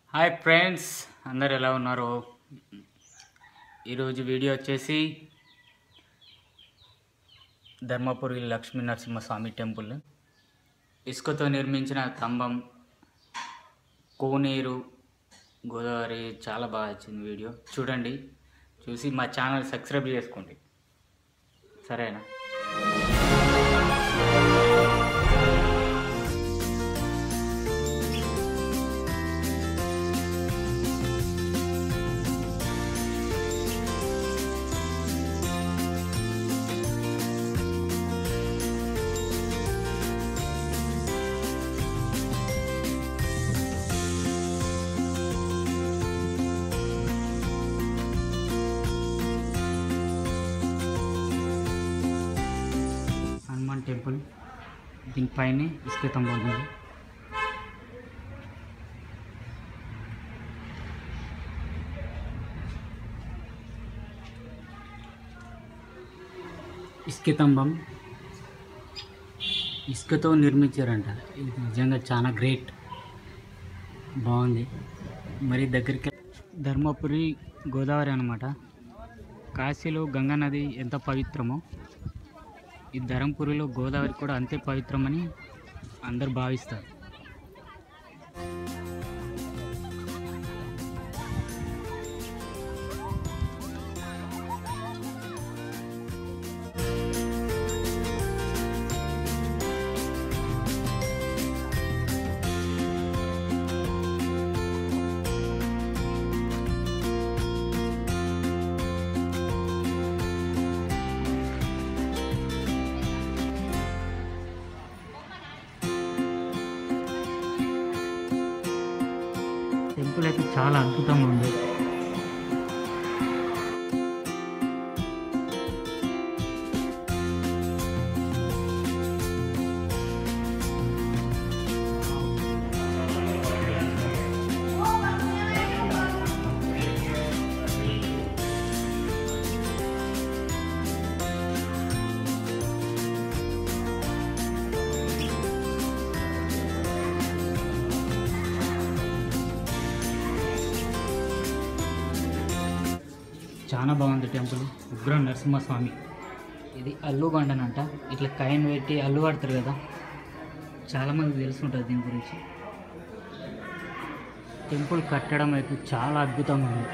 hi friends అందరు ఎలా ఉన్నారు ఈరోజు వీడియో వచ్చేసి ధర్మపురి లక్ష్మీ నరసింహస్వామి టెంపుల్ ఇసుకతో నిర్మించిన స్తంభం కోనేరు గోదావరి చాలా బాగా వచ్చింది వీడియో చూడండి చూసి మా ఛానల్ సబ్స్క్రైబ్ చేసుకోండి సరేనా హనుమాన్ టెంపుల్ దీనిపైనే ఇసుక స్తంభం ఉంది ఇసుక స్తంభం ఇసుకతో నిర్మించారంట ఇది నిజంగా చాలా గ్రేట్ బాగుంది మరి దగ్గరికి ధర్మపురి గోదావరి అనమాట కాశీలో గంగా నది ఎంత పవిత్రమో ఈ ధరంపురిలో గోదావరి కూడా అంతే పవిత్రమని అందరు భావిస్తారు టెంపుల్ అయితే చాలా అద్భుతంగా ఉంది చాలా బాగుంది టెంపుల్ ఉగ్ర నరసింహస్వామి ఇది అల్లు బండన్ అంట ఇట్లా కైన్ పెట్టి అల్లు కడతారు కదా చాలామంది తెలుసుంటుంది దీని గురించి టెంపుల్ కట్టడం అయితే చాలా అద్భుతంగా ఉంది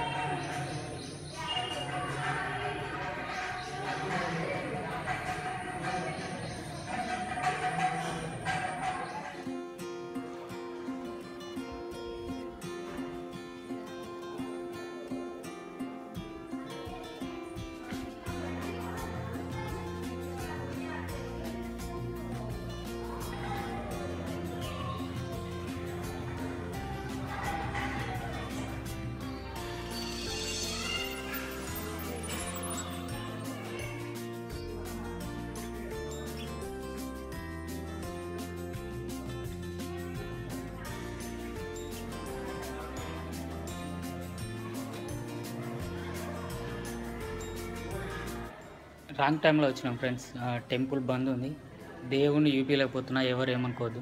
రాంగ్ టైంలో వచ్చినాం ఫ్రెండ్స్ టెంపుల్ బంద్ ఉంది దేవుణ్ణి యూపీలేకపోతున్నా ఎవరు ఏమనుకోవద్దు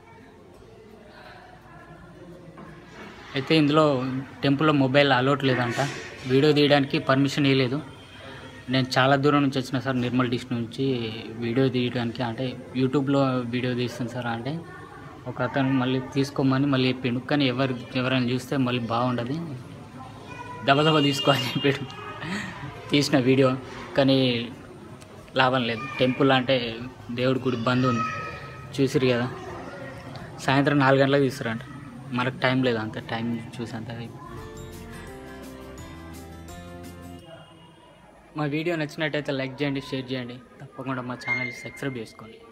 అయితే ఇందులో టెంపుల్లో మొబైల్ అలౌట్ లేదంట వీడియో తీయడానికి పర్మిషన్ ఇవ్వలేదు నేను చాలా దూరం నుంచి వచ్చిన సార్ నిర్మల్ డిష్ నుంచి వీడియో తీయడానికి అంటే యూట్యూబ్లో వీడియో తీస్తాను సార్ అంటే ఒక అతను మళ్ళీ తీసుకోమని మళ్ళీ చెప్పిండు కానీ ఎవరు ఎవరైనా చూస్తే మళ్ళీ బాగుండదు దబదబ తీసుకోవాలని చెప్పాడు తీసిన వీడియో కానీ లాభం లేదు టెంపుల్ అంటే దేవుడి గుడి బంద్ ఉంది చూసిరు కదా సాయంత్రం నాలుగు గంటలకు తీస్తారంట మనకు టైం లేదు అంత టైం చూసేంత మా వీడియో నచ్చినట్టయితే లైక్ చేయండి షేర్ చేయండి తప్పకుండా మా ఛానల్ సబ్స్క్రైబ్ చేసుకోండి